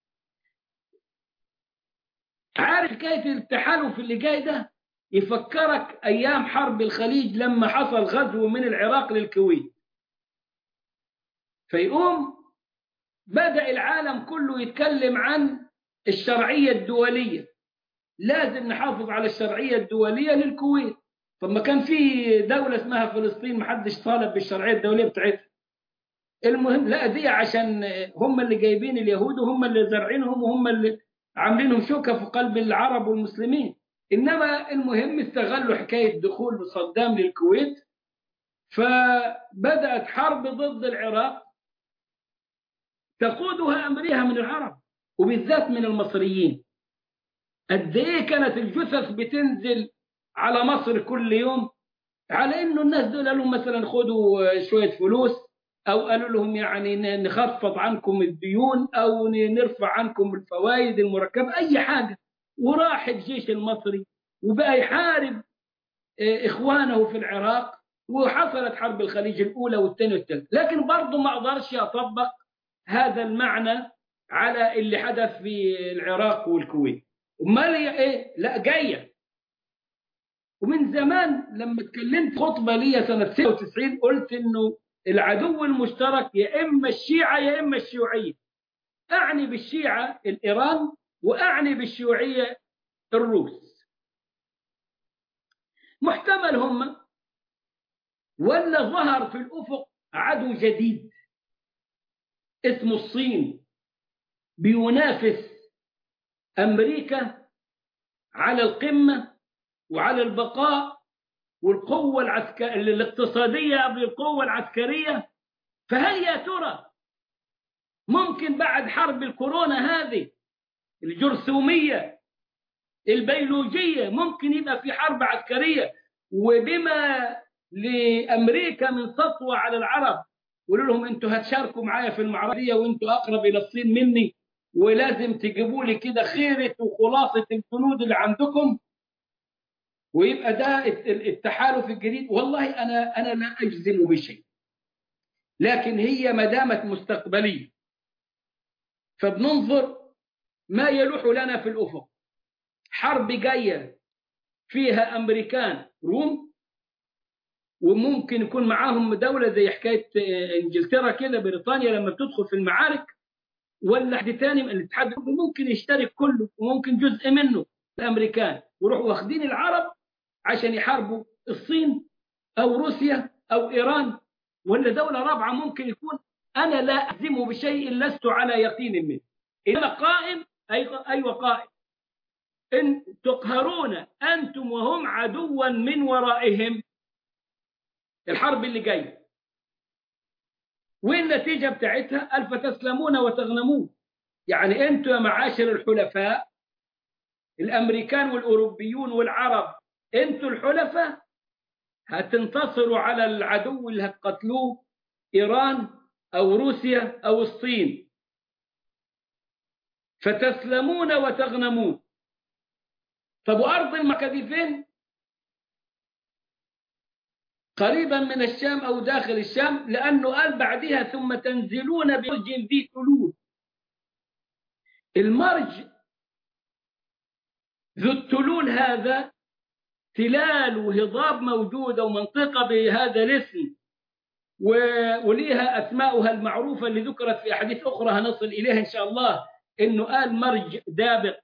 عارف حكاية التحالف اللي جاي ده يفكرك أيام حرب الخليج لما حصل غزو من العراق للكويت فيقوم بدأ العالم كله يتكلم عن الشرعية الدولية لازم نحافظ على الشرعية الدولية للكويت طب ما كان في دولة اسمها فلسطين محدش طالب بالشرعية الدولية بتاعتها المهم لا دي عشان هم اللي جايبين اليهود وهم اللي زارعينهم وهم اللي عاملينهم شوكة في قلب العرب والمسلمين إنما المهم استغلوا حكاية دخول صدام للكويت فبدأت حرب ضد العراق تقودها أمريها من العرب وبالذات من المصريين قد ايه كانت الجثث بتنزل على مصر كل يوم على انه الناس دول قالوا مثلا خدوا شويه فلوس أو قالوا لهم يعني ن- نخفض عنكم الديون أو ن- نرفع عنكم الفوائد المركبة أي حاجة وراح الجيش المصري وبقى يحارب آه، إخوانه في العراق وحصلت حرب الخليج الأولى والثانية والثالثة لكن برضه ما أقدرش أطبق هذا المعنى على اللي حدث في العراق والكويت امال هي ايه لا جايه ومن زمان لما اتكلمت خطبه لي سنه 96 قلت انه العدو المشترك يا اما الشيعه يا اما الشيوعيه اعني بالشيعه الايران واعني بالشيوعيه الروس محتمل هم ولا ظهر في الافق عدو جديد اسمه الصين بينافس امريكا على القمه وعلى البقاء والقوه العسكر... الاقتصاديه قبل القوه العسكريه فهل يا ترى ممكن بعد حرب الكورونا هذه الجرثوميه البيولوجيه ممكن يبقى في حرب عسكريه وبما لامريكا من سطوه على العرب قولوا لهم انتوا هتشاركوا معايا في المعركه دي وانتوا اقرب الى الصين مني ولازم تجيبوا لي كده خيره وخلاصه الجنود اللي عندكم ويبقى ده التحالف الجديد والله انا انا لا اجزم بشيء لكن هي ما دامت مستقبليه فبننظر ما يلوح لنا في الافق حرب جايه فيها امريكان روم وممكن يكون معاهم دولة زي حكاية انجلترا كده بريطانيا لما بتدخل في المعارك ولا حد تاني من الاتحاد الأوروبي ممكن يشترك كله وممكن جزء منه الامريكان ويروحوا واخدين العرب عشان يحاربوا الصين او روسيا او ايران ولا دولة رابعة ممكن يكون انا لا اجزم بشيء لست على يقين منه انما قائم ايوه قائم ان تقهرون انتم وهم عدوا من ورائهم الحرب اللي جايه والنتيجه بتاعتها الف تسلمون وتغنمون يعني انتم يا معاشر الحلفاء الامريكان والاوروبيون والعرب انتم الحلفاء هتنتصروا على العدو اللي هتقتلوه ايران او روسيا او الصين فتسلمون وتغنمون طب وارض المكه دي فين قريبا من الشام أو داخل الشام لأنه قال بعدها ثم تنزلون بمرج ذي تلول المرج ذو التلول هذا تلال وهضاب موجودة ومنطقة بهذا الاسم وليها أسماؤها المعروفة اللي ذكرت في أحاديث أخرى هنصل إليها إن شاء الله إنه قال مرج دابق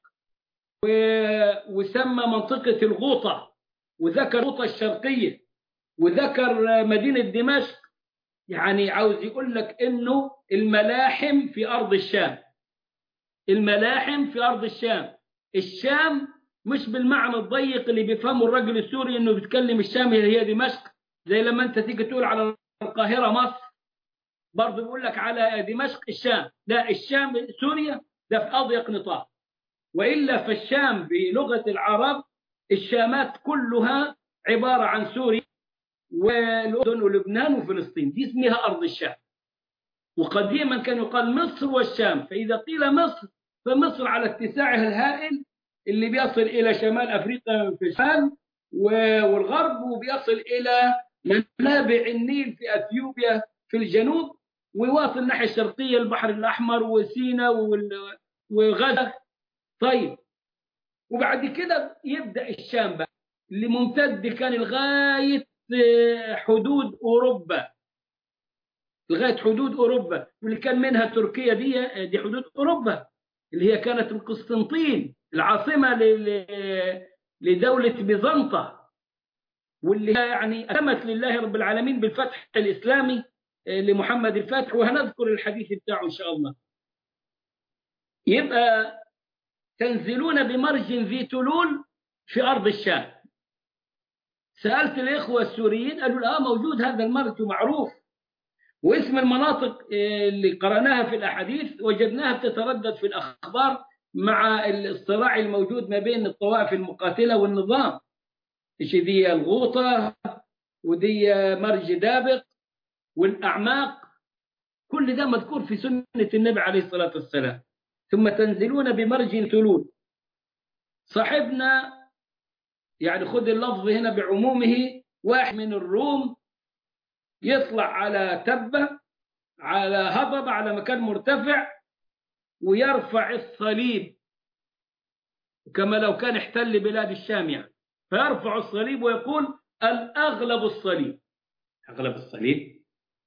وسمى منطقة الغوطة وذكر الغوطة الشرقية وذكر مدينة دمشق يعني عاوز يقول لك انه الملاحم في ارض الشام الملاحم في ارض الشام الشام مش بالمعنى الضيق اللي بيفهمه الرجل السوري انه بيتكلم الشام هي دمشق زي لما انت تيجي تقول على القاهرة مصر برضه بيقول لك على دمشق الشام لا الشام سوريا ده في اضيق نطاق والا فالشام بلغة العرب الشامات كلها عبارة عن سوريا والأردن ولبنان وفلسطين دي اسمها أرض الشام وقديما كان يقال مصر والشام فإذا قيل مصر فمصر على اتساعها الهائل اللي بيصل إلى شمال أفريقيا في الشمال والغرب وبيصل إلى منابع النيل في أثيوبيا في الجنوب ويواصل الناحية الشرقية البحر الأحمر وسينا وغزة طيب وبعد كده يبدأ الشام بقى اللي ممتد كان لغاية حدود أوروبا لغاية حدود أوروبا واللي كان منها تركيا دي دي حدود أوروبا اللي هي كانت القسطنطين العاصمة لدولة بيزنطة واللي يعني أتمت لله رب العالمين بالفتح الإسلامي لمحمد الفاتح وهنذكر الحديث بتاعه إن شاء الله يبقى تنزلون بمرج ذي تلول في أرض الشام سألت الإخوة السوريين قالوا لا موجود هذا المرج معروف واسم المناطق اللي قرأناها في الأحاديث وجدناها بتتردد في الأخبار مع الصراع الموجود ما بين الطوائف المقاتلة والنظام إيش دي الغوطة ودي مرج دابق والأعماق كل ده مذكور في سنة النبي عليه الصلاة والسلام ثم تنزلون بمرج ثلول صاحبنا يعني خذ اللفظ هنا بعمومه واحد من الروم يطلع على تبة على هضبة على مكان مرتفع ويرفع الصليب كما لو كان احتل بلاد الشام يعني فيرفع الصليب ويقول الأغلب الصليب أغلب الصليب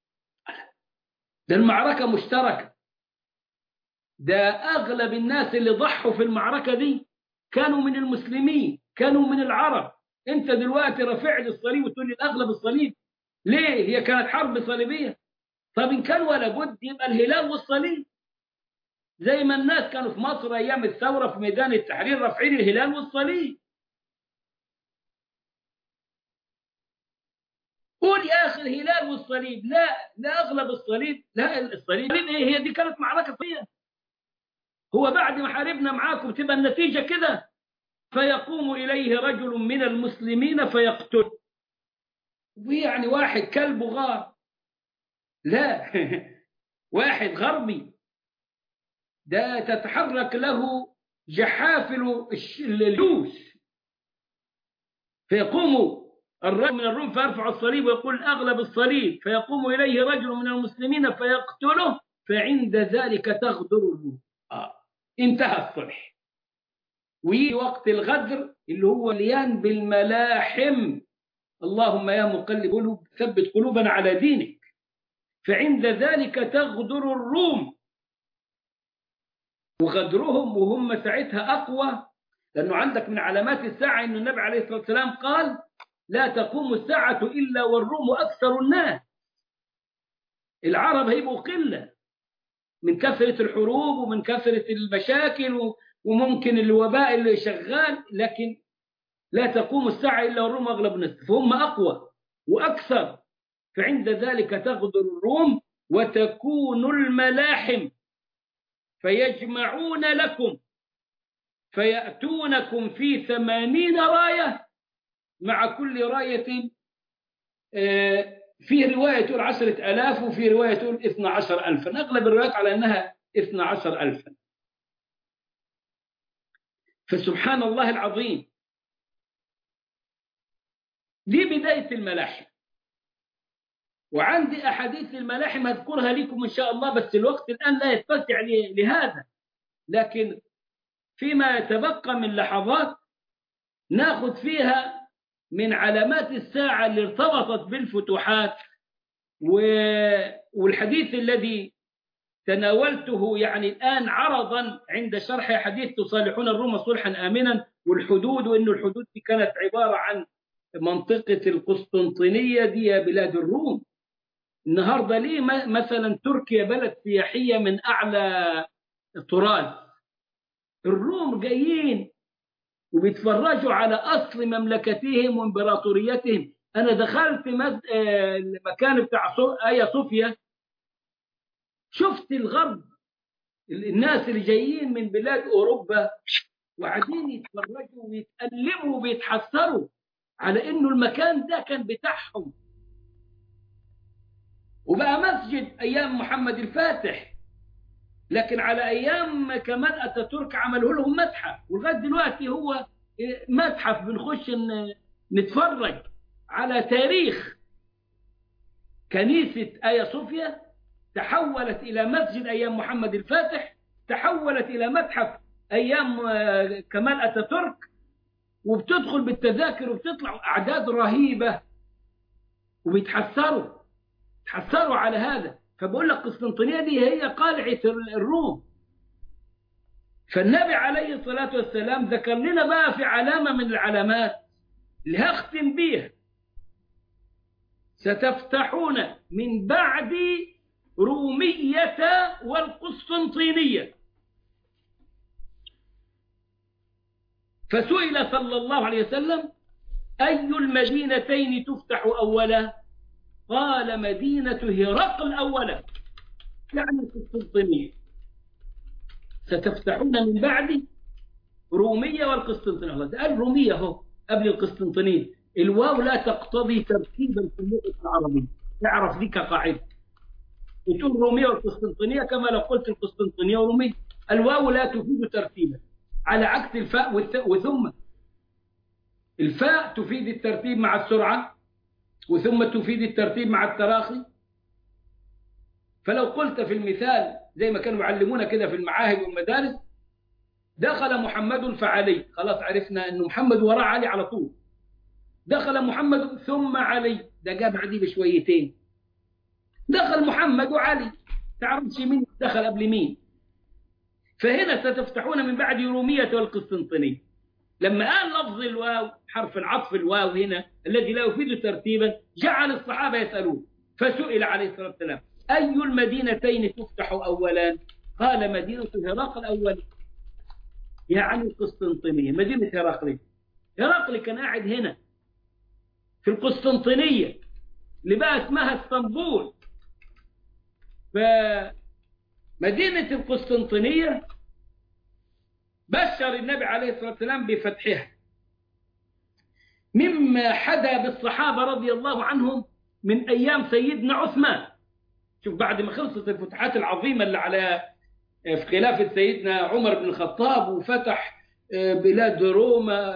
ده المعركة مشتركة ده أغلب الناس اللي ضحوا في المعركة دي كانوا من المسلمين كانوا من العرب انت دلوقتي رافع لي الصليب وتقول لي الأغلب الصليب ليه هي كانت حرب صليبية طب إن كان ولا بد يبقى الهلال والصليب زي ما الناس كانوا في مصر أيام الثورة في ميدان التحرير رافعين الهلال والصليب قول يا أخي الهلال والصليب لا لا أغلب الصليب لا الصليب إيه هي دي كانت معركة فيها هو بعد ما حاربنا معاكم تبقى النتيجة كده فيقوم إليه رجل من المسلمين فيقتل ويعني واحد كلب غار لا واحد غربي ده تتحرك له جحافل الجيوش فيقوم الرجل من الروم فيرفع الصليب ويقول أغلب الصليب فيقوم إليه رجل من المسلمين فيقتله فعند ذلك تغدر الروم آه. انتهى الصلح ويجي وقت الغدر اللي هو مليان بالملاحم اللهم يا مقلب قلوب ثبت قلوبنا على دينك فعند ذلك تغدر الروم وغدرهم وهم ساعتها أقوى لأنه عندك من علامات الساعة أن النبي عليه الصلاة والسلام قال لا تقوم الساعة إلا والروم أكثر الناس العرب هيبقوا قلة من كثرة الحروب ومن كثرة المشاكل وممكن الوباء اللي شغال لكن لا تقوم الساعة إلا والروم أغلب الناس فهم أقوى وأكثر فعند ذلك تغدر الروم وتكون الملاحم فيجمعون لكم فيأتونكم في ثمانين راية مع كل راية في رواية تقول عشرة ألاف وفي رواية تقول اثنى عشر ألفا أغلب الروايات على أنها اثنى عشر ألفا فسبحان الله العظيم دي بداية الملاحم وعندي أحاديث الملاحم أذكرها لكم إن شاء الله بس الوقت الآن لا يتسع لهذا لكن فيما يتبقى من لحظات ناخذ فيها من علامات الساعة اللي ارتبطت بالفتوحات والحديث الذي تناولته يعني الآن عرضا عند شرح حديث تصالحون الروم صلحا آمنا والحدود وأن الحدود دي كانت عبارة عن منطقة القسطنطينية دي بلاد الروم النهاردة ليه مثلا تركيا بلد سياحية من أعلى الطراز الروم جايين وبيتفرجوا على أصل مملكتهم وإمبراطوريتهم أنا دخلت المكان بتاع آيا صوفيا شفت الغرب الناس اللي جايين من بلاد أوروبا وقاعدين يتفرجوا ويتألموا وبيتحسروا على إنه المكان ده كان بتاعهم وبقى مسجد أيام محمد الفاتح لكن على أيام كمال أتاتورك عملوا لهم متحف ولغاية دلوقتي هو متحف بنخش نتفرج على تاريخ كنيسة آيا صوفيا تحولت إلى مسجد أيام محمد الفاتح تحولت إلى متحف أيام كمال أتاتورك وبتدخل بالتذاكر وبتطلع أعداد رهيبة وبيتحسروا تحسروا على هذا فبقول لك قسطنطينية دي هي قلعة الروم فالنبي عليه الصلاة والسلام ذكر لنا بقى في علامة من العلامات اللي هختم بيها ستفتحون من بعد رومية والقسطنطينية فسئل صلى الله عليه وسلم أي المدينتين تفتح أولا قال مدينة هرقل أولا يعني القسطنطينية ستفتحون من بعد رومية والقسطنطينية ده قال رومية هو قبل القسطنطينية الواو لا تقتضي تركيبا في اللغة العربية تعرف دي كقاعدة وتقول رومية والقسطنطينية كما لو قلت القسطنطينية ورومية الواو لا تفيد ترتيبا على عكس الفاء والث- وثم الفاء تفيد الترتيب مع السرعة وثم تفيد الترتيب مع التراخي فلو قلت في المثال زي ما كانوا يعلمونا كده في المعاهد والمدارس دخل محمد فعلي خلاص عرفنا انه محمد وراء علي على طول دخل محمد ثم علي ده جاب بعديه بشويتين دخل محمد وعلي تعرفش مين دخل قبل مين فهنا ستفتحون من بعد رومية والقسطنطينية لما قال لفظ الواو حرف العطف الواو هنا الذي لا يفيد ترتيبا جعل الصحابة يسألون فسئل عليه الصلاة والسلام أي المدينتين تفتح أولا قال مدينة هرقل أولا يعني القسطنطينية مدينة هرقل هرقل كان قاعد هنا في القسطنطينية اللي بقى اسمها اسطنبول فمدينة القسطنطينية بشر النبي عليه الصلاة والسلام بفتحها مما حدا بالصحابة رضي الله عنهم من أيام سيدنا عثمان شوف بعد ما خلصت الفتوحات العظيمة اللي على في خلافة سيدنا عمر بن الخطاب وفتح بلاد روما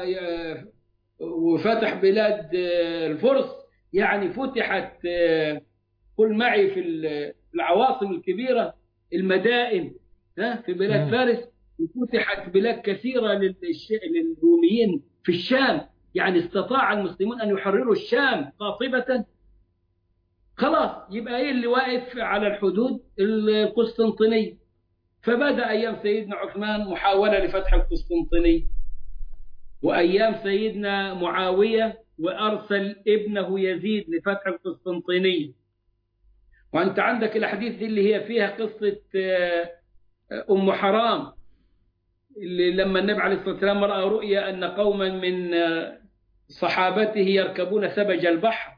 وفتح بلاد الفرس يعني فتحت قل معي في العواصم الكبيرة المدائن ها في بلاد مم. فارس وفتحت بلاد كثيرة للش- للروميين في الشام يعني استطاع المسلمون أن يحرروا الشام قاطبة خلاص يبقى ايه اللي واقف على الحدود القسطنطينية فبدأ أيام سيدنا عثمان محاولة لفتح القسطنطينية وأيام سيدنا معاوية وأرسل ابنه يزيد لفتح القسطنطينية وأنت عندك الأحاديث دي اللي هي فيها قصة آه، آه، أم حرام اللي لما النبي عليه الصلاة والسلام رأى رؤيا أن قوما من آه، صحابته يركبون سبج البحر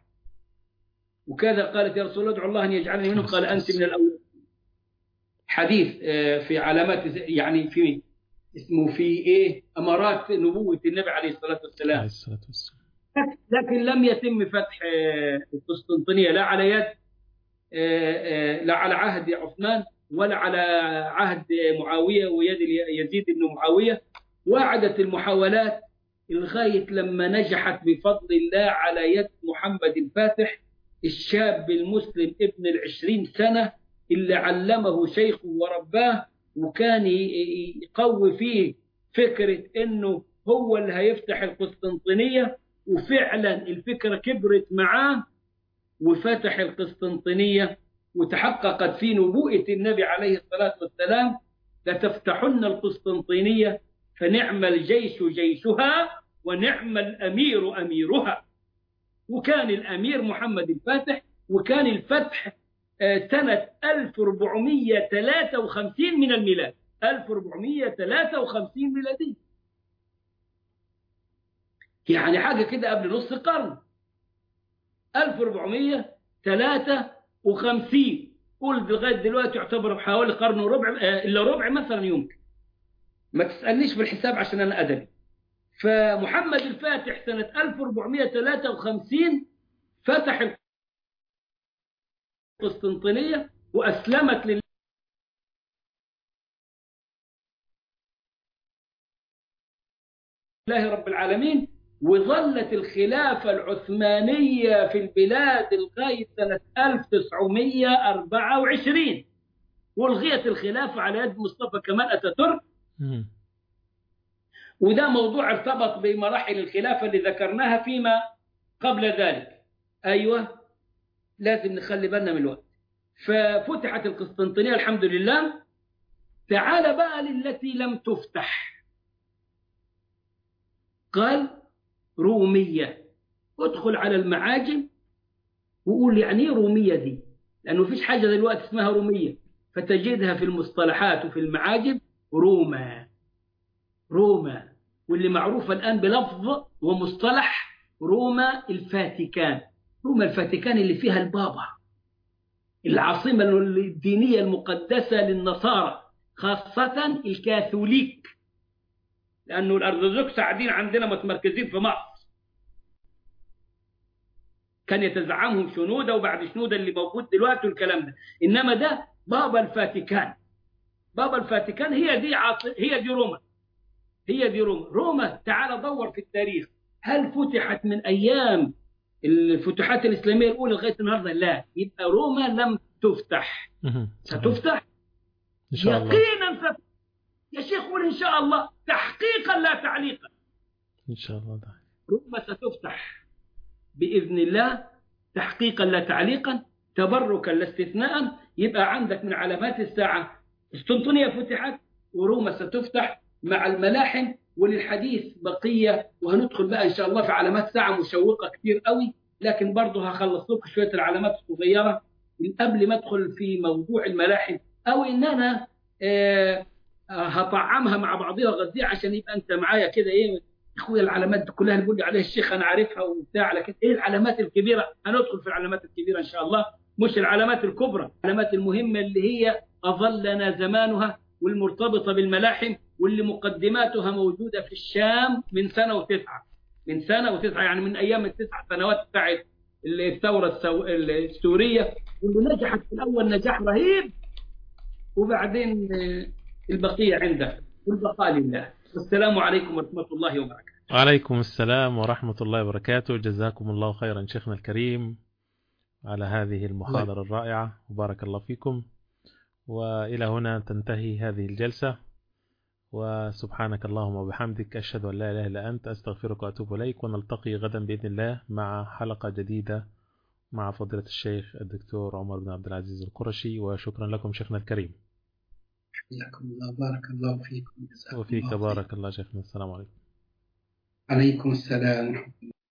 وكذا قالت يا رسول الله ادعو الله أن يجعلني منهم قال أنت من الأول حديث آه، في علامات يعني في اسمه في ايه امارات نبوه النبي عليه الصلاه والسلام عليه الصلاة والسلام لكن لم يتم فتح آه، القسطنطينيه لا على يد آه، آه، لا على عهد عثمان ولا على عهد معاويه ويد يزيد بن معاويه وعدت المحاولات لغايه لما نجحت بفضل الله على يد محمد الفاتح الشاب المسلم ابن العشرين سنه اللي علمه شيخه ورباه وكان ي- ي- يقوي فيه فكره انه هو اللي هيفتح القسطنطينيه وفعلا الفكره كبرت معاه وفتح القسطنطينيه وتحققت في نبوءه النبي عليه الصلاه والسلام لتفتحن القسطنطينيه فنعم الجيش جيشها ونعم الامير اميرها وكان الامير محمد الفاتح وكان الفتح آه، سنه 1453 من الميلاد 1453 ميلادي يعني حاجة كده قبل نص قرن 1453 قول لغاية دلوقتي يعتبر حوالي قرن وربع آه، إلا ربع مثلا يمكن ما تسألنيش في الحساب عشان أنا أدبي فمحمد الفاتح سنة 1453 فتح القسطنطينية وأسلمت لله لله رب العالمين وظلت الخلافة العثمانية في البلاد لغاية سنة 1924 والغيت الخلافة على يد مصطفى كمال أتاتورك مم. وده موضوع ارتبط بمراحل الخلافة اللي ذكرناها فيما قبل ذلك أيوة لازم نخلي بالنا من الوقت ففتحت القسطنطينية الحمد لله تعال بقى للتي لم تفتح قال رومية ادخل على المعاجم وقول يعني ايه رومية دي لأنه مفيش حاجة دلوقتي اسمها رومية فتجدها في المصطلحات وفي المعاجم روما روما واللي معروفة الآن بلفظ ومصطلح روما الفاتيكان روما الفاتيكان اللي فيها البابا العاصمة الدينية المقدسة للنصارى خاصة الكاثوليك لأنه الأرثوذكس قاعدين عندنا متمركزين في مصر كان يتزعمهم شنودة وبعد شنودة اللي موجود دلوقتي والكلام ده إنما ده بابا الفاتيكان بابا الفاتيكان هي دي عاص... هي دي روما هي دي روما روما تعال دور في التاريخ هل فتحت من أيام الفتوحات الإسلامية الأولى لغاية النهاردة لا يبقى روما لم تفتح مهم. صحيح. ستفتح إن شاء الله يقينا ست... يا شيخ قول إن شاء الله تحقيقا لا تعليقا إن شاء الله ده. روما ستفتح بإذن الله تحقيقا لا تعليقا تبركا لا استثناء يبقى عندك من علامات الساعة قسطنطينية فتحت وروما ستفتح مع الملاحم وللحديث بقية وهندخل بقى إن شاء الله في علامات ساعة مشوقة كتير قوي لكن برضه هخلص لكم شوية العلامات الصغيرة قبل ما أدخل في موضوع الملاحم أو إن أنا آه، آه، هطعمها مع بعضها غذية عشان يبقى أنت معايا كده إيه اخويا العلامات دي كلها اللي بيقول لي عليها الشيخ انا عارفها وبتاع لكن ايه العلامات الكبيره؟ هندخل في العلامات الكبيره ان شاء الله مش العلامات الكبرى، العلامات المهمه اللي هي اظلنا زمانها والمرتبطه بالملاحم واللي مقدماتها موجوده في الشام من سنه وتسعه من سنه وتسعه يعني من ايام التسع سنوات بتاعت الثوره السو... السوريه واللي نجحت في الاول نجاح رهيب وبعدين آه، البقيه عندك والبقاء لله والسلام عليكم ورحمه الله وبركاته وعليكم السلام ورحمة الله وبركاته جزاكم الله خيرا شيخنا الكريم على هذه المحاضرة الرائعة وبارك الله فيكم وإلى هنا تنتهي هذه الجلسة وسبحانك اللهم وبحمدك أشهد أن لا إله إلا أنت أستغفرك وأتوب إليك ونلتقي غدا بإذن الله مع حلقة جديدة مع فضيلة الشيخ الدكتور عمر بن عبد العزيز القرشي وشكرا لكم شيخنا الكريم حياكم الله بارك الله فيكم جزاكم وفيك الله خير. بارك الله شيخنا السلام عليكم عليكم السلام